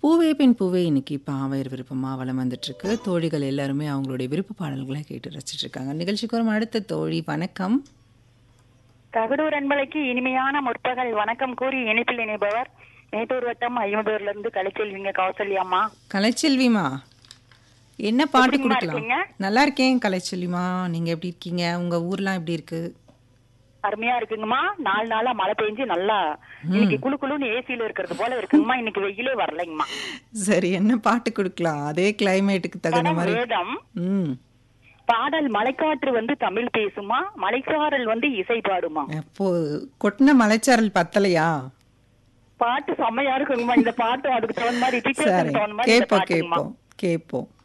பூவே பெண் பூவே இன்னைக்கு பாவையர் விருப்பமா வலம் வந்துட்டு இருக்கு தோழிகள் எல்லாருமே அவங்களுடைய விருப்ப பாடல்களை கேட்டு ரசிச்சிட்டு இருக்காங்க நிகழ்ச்சிக்கு வரும் அடுத்த தோழி வணக்கம் தகடூர் அன்பலைக்கு இனிமையான முற்பகல் வணக்கம் கூறி இணைப்பில் இணைப்பவர் மேட்டூர் வட்டம் ஐம்பதூர்ல இருந்து கலைச்செல்விங்க கௌசல்யாம்மா கலைச்செல்விமா என்ன பாட்டு எப்படிம்மா கொடுக்கலாம் இருக்கீங்க? நல்லா இருக்கேன் கலைச்செல்விமா நீங்க எப்படி இருக்கீங்க உங்க ஊர்லாம் எப்படி இருக்கு அருமையா இருக்குங்கம்மா நாலு நாளா மழை பெஞ்சு நல்லா இன்னைக்கு குளு குளுன்னு ஏசியில இருக்கிறது போல இருக்குங்கம்மா இன்னைக்கு வெயிலே வரலைங்கம்மா சரி என்ன பாட்டு கொடுக்கலாம் அதே கிளைமேட்டுக்கு தகுந்த படம் மாதிரி வேதம் ம் பாடல் மலைக்காற்று வந்து தமிழ் பேசுமா மலைக்காரல் வந்து இசை பாடுமா அப்போ கொட்டின மலைச்சாரல் பத்தலையா பாட்டு செம்மையா இருக்குங்கம்மா இந்த பாட்டு அதுக்கு தகுந்த மாதிரி சரி picture க்கு தகுந்த மாதிரி இந்த கேட்போம் பாட்டுங்கம்மா கேட்போம் கேட்போம்